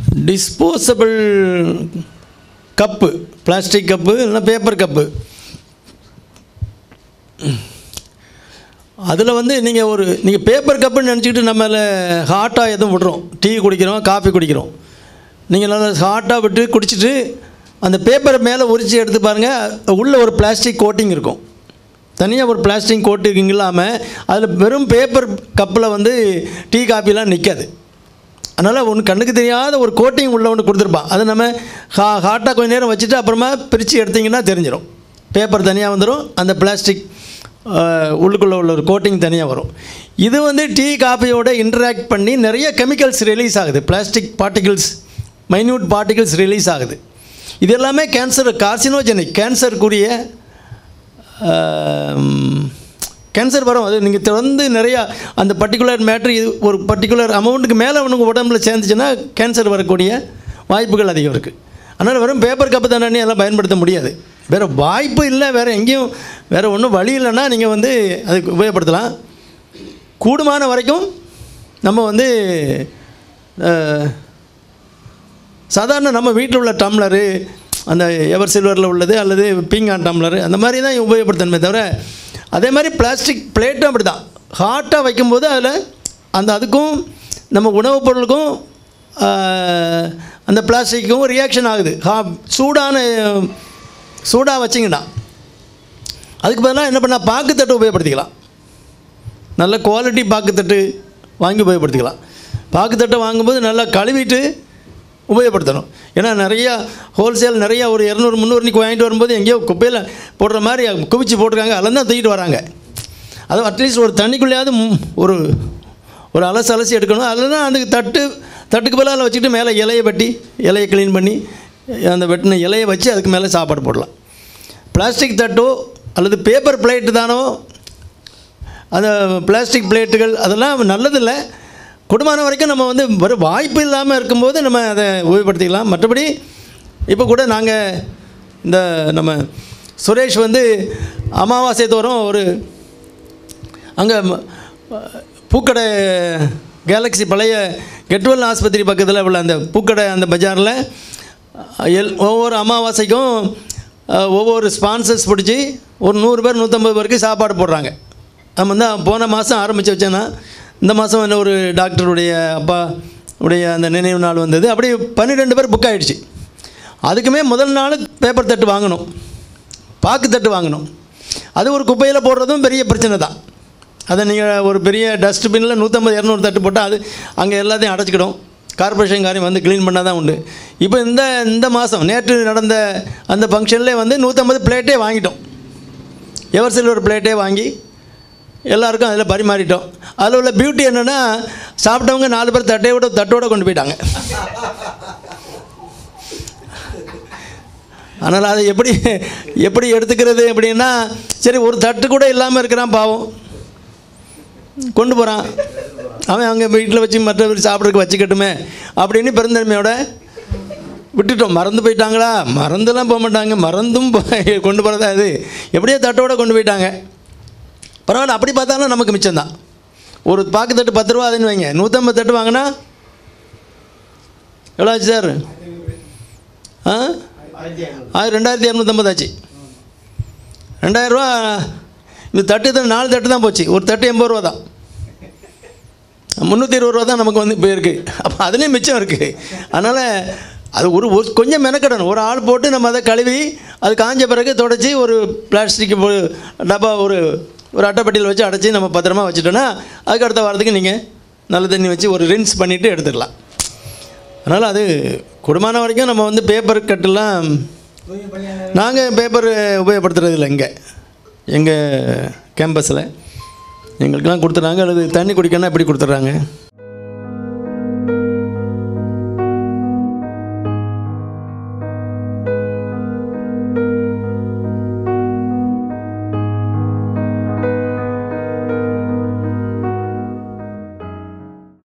disposable cup plastic cup இல்லைன்னா paper cup அதில் வந்து நீங்கள் ஒரு நீங்கள் பேப்பர் கப்புன்னு நினச்சிக்கிட்டு நம்ம ஹாட்டாக எதுவும் விடுறோம் டீ குடிக்கிறோம் காஃபி குடிக்கிறோம் நீங்கள் நல்லா ஹாட்டாக விட்டு குடிச்சிட்டு அந்த பேப்பரை மேலே உரிச்சு எடுத்து பாருங்கள் உள்ளே ஒரு பிளாஸ்டிக் கோட்டிங் இருக்கும் தனியாக ஒரு பிளாஸ்டிக் கோட்டிங் இல்லாமல் அதில் வெறும் பேப்பர் கப்பில் வந்து டீ காஃபிலாம் நிற்காது அதனால் ஒன்று கண்ணுக்கு தெரியாத ஒரு கோட்டிங் உள்ள ஒன்று கொடுத்துருப்பான் அதை நம்ம ஹா ஹாட்டாக கொஞ்ச நேரம் வச்சுட்டு அப்புறமா பிரித்து எடுத்திங்கன்னா தெரிஞ்சிடும் பேப்பர் தனியாக வந்துடும் அந்த பிளாஸ்டிக் உள்ளுக்குள்ளே உள்ள ஒரு கோட்டிங் தனியாக வரும் இது வந்து டீ காஃபியோட இன்டராக்ட் பண்ணி நிறைய கெமிக்கல்ஸ் ரிலீஸ் ஆகுது plastic particles minute particles release ஆகுது இது எல்லாமே கேன்சர் கார்சினோஜெனிக் கேன்சருக்குரிய கேன்சர் வரும் அது நீங்கள் தொடர்ந்து நிறையா அந்த பர்டிகுலர் மேட்ரு இது ஒரு பர்டிகுலர் அமௌண்ட்டுக்கு மேலே உனக்கு உடம்புல சேர்ந்துச்சுன்னா கேன்சர் வரக்கூடிய வாய்ப்புகள் அதிகம் இருக்குது அதனால் வெறும் பேப்பர் கப்பு தானே எல்லாம் பயன்படுத்த முடியாது வேறு வாய்ப்பு இல்லை வேறு எங்கேயும் வேறு ஒன்றும் வழி இல்லைன்னா நீங்கள் வந்து அதுக்கு உபயோகப்படுத்தலாம் கூடுமான வரைக்கும் நம்ம வந்து அஹ், சாதாரண நம்ம வீட்டில் உள்ள டம்ளரு அந்த எவர் சில்வரில் உள்ளது அல்லது பீங்கான் டம்ளரு அந்த மாதிரி தான் உபயோகப்படுத்தணுமே தவிர அதே மாதிரி பிளாஸ்டிக் பிளேட்டும் அப்படி தான் ஹாட்டாக வைக்கும்போது அதில் அந்த அதுக்கும் நம்ம உணவுப் பொருளுக்கும் ஆஹ், அந்த பிளாஸ்டிக்கும் ரியாக்ஷன் ஆகுது ஹா சூடான சூடாக வச்சிங்கன்னா அதுக்கு பதிலாக என்ன பண்ணால் பாக்குத்தட்டு உபயோகப்படுத்திக்கலாம் நல்ல குவாலிட்டி பாக்குத்தட்டு வாங்கி உபயோகப்படுத்திக்கலாம் பாக்குத்தட்டை வாங்கும்போது நல்லா கழுவிட்டு உபயோகப்படுத்தணும் ஏன்னா நிறையா ஹோல்சேல் நிறையா ஒரு இரநூறு முந்நூறு இன்னைக்கு வாங்கிட்டு வரும்போது எங்கேயோ குப்பையில் போடுற மாதிரி குவிச்சு போட்டிருக்காங்க அதில் தான் தூக்கிட்டு வராங்க அதுவும் அட்லீஸ்ட் ஒரு தண்ணிக்குள்ளேயாவது ம், ஒரு ஒரு அலசு அலசி எடுக்கணும் அதில் தான் அதுக்கு தட்டு தட்டுக்கு பதிலாக வச்சுட்டு மேலே இலையை வெட்டி இலையை க்ளீன் பண்ணி அந்த வெட்டின இலையை வச்சு அதுக்கு மேலே சாப்பாடு போடலாம் பிளாஸ்டிக் தட்டோ அல்லது பேப்பர் பிளேட்டு தானோ அந்த பிளாஸ்டிக் பிளேட்டுகள் அதெல்லாம் நல்லதில்லை குடும்பமான வரைக்கும் நம்ம வந்து ஒரு வாய்ப்பு இல்லாமல் இருக்கும்போது நம்ம அதை உபயோகப்படுத்திக்கலாம் மற்றபடி இப்போ கூட நாங்கள் இந்த நம்ம சுரேஷ் வந்து அமாவாசை தோறும் ஒரு அங்கே பூக்கடை கேலக்ஸி பழைய கெட்வெல் ஆஸ்பத்திரி பக்கத்தில் உள்ள அந்த பூக்கடை அந்த பஜாரில் எல் ஒவ்வொரு அமாவாசைக்கும் அஹ், ஒவ்வொரு ஸ்பான்சர்ஸ் பிடிச்சி ஒரு நூறு பேர் நூற்றம்பது பேருக்கு சாப்பாடு போடுறாங்க நம்ம தான் போன மாதம் ஆரம்பித்து வச்சேன்னா இந்த மாதம் என்ன ஒரு டாக்டருடைய அப்பா உடைய அந்த நினைவு நாள் வந்தது அப்படி பன்னிரெண்டு பேர் புக் ஆகிடுச்சு அதுக்குமே முதல் நாள் பேப்பர் தட்டு வாங்கணும் பாக்கு தட்டு வாங்கணும் அது ஒரு குப்பையில் போடுறதும் பெரிய பிரச்சனை தான் அதை நீங்கள் ஒரு பெரிய டஸ்ட்பினில் நூற்றம்பது இரநூறு தட்டு போட்டால் அது அங்கே எல்லாத்தையும் அடைச்சிக்கிடும் கார்பரேஷன் காரியம் வந்து க்ளீன் பண்ணால் தான் உண்டு இப்போ இந்த இந்த மாதம் நேற்று நடந்த அந்த ஃபங்க்ஷன்லேயே வந்து நூற்றம்பது பிளேட்டே வாங்கிட்டோம் எவர் சில்வர் பிளேட்டே வாங்கி எல்லாருக்கும் அதில் பரிமாறிட்டோம் அதில் உள்ள பியூட்டி என்னென்னா சாப்பிட்டவங்க நாலு பேர் தட்டையோட தட்டோட கொண்டு போயிட்டாங்க அதனால் அதை எப்படி எப்படி எடுத்துக்கிறது அப்படின்னா சரி ஒரு தட்டு கூட இல்லாமல் இருக்கிறான் பாவம் கொண்டு போகிறான் அவன் அங்கே வீட்டில் வச்சு மற்றவர் சாப்பிட்றதுக்கு வச்சுக்கட்டுமே அப்படின்னு பெருந்தன்மையோட விட்டுட்டோம் மறந்து போயிட்டாங்களா மறந்துலாம் போக மாட்டாங்க மறந்தும் போய் கொண்டு போகிறதா இது எப்படியோ தட்டோட கொண்டு போயிட்டாங்க பரவாயில்ல அப்படி பார்த்தாலும் நமக்கு மிச்சம்தான் ஒரு பாக்கு தட்டு பத்து ரூபா அதுன்னு வைங்க நூற்றம்பது தட்டு வாங்கினா எவ்வளோ ஆச்சு சார் ஆ அது ரெண்டாயிரத்தி இரநூத்தம்பது ஆச்சு ரெண்டாயிரரூவா இந்த தட்டு தான் நாலு தட்டு தான் போச்சு ஒரு தட்டு எண்பது ரூபா தான் முந்நூற்றி இருபது ரூபா தான் நமக்கு வந்து போயிருக்கு அப்போ அதுலேயும் மிச்சம் இருக்குது அதனால் அது ஒரு ஒரு கொஞ்சம் மெனக்கடணும் ஒரு ஆள் போட்டு நம்ம அதை கழுவி அது காஞ்ச பிறகு தொடச்சி ஒரு பிளாஸ்டிக் டப்பா ஒரு ஒரு அட்டைப்பட்டியில் வச்சு அடைச்சி நம்ம பத்திரமா வச்சுட்டோன்னா அதுக்கு அடுத்த வாரத்துக்கு நீங்கள் நல்ல தண்ணி வச்சு ஒரு ரின்ஸ் பண்ணிவிட்டு எடுத்துடலாம் அதனால் அது குடும்பமான வரைக்கும் நம்ம வந்து பேப்பர் கட்டெல்லாம் நாங்கள் பேப்பர் உபயோகப்படுத்துறது இல்லை இங்கே எங்கள் கேம்பஸில் எங்களுக்கெல்லாம் கொடுத்துட்றாங்க அல்லது தண்ணி குடிக்கணும்னா எப்படி கொடுத்துட்றாங்க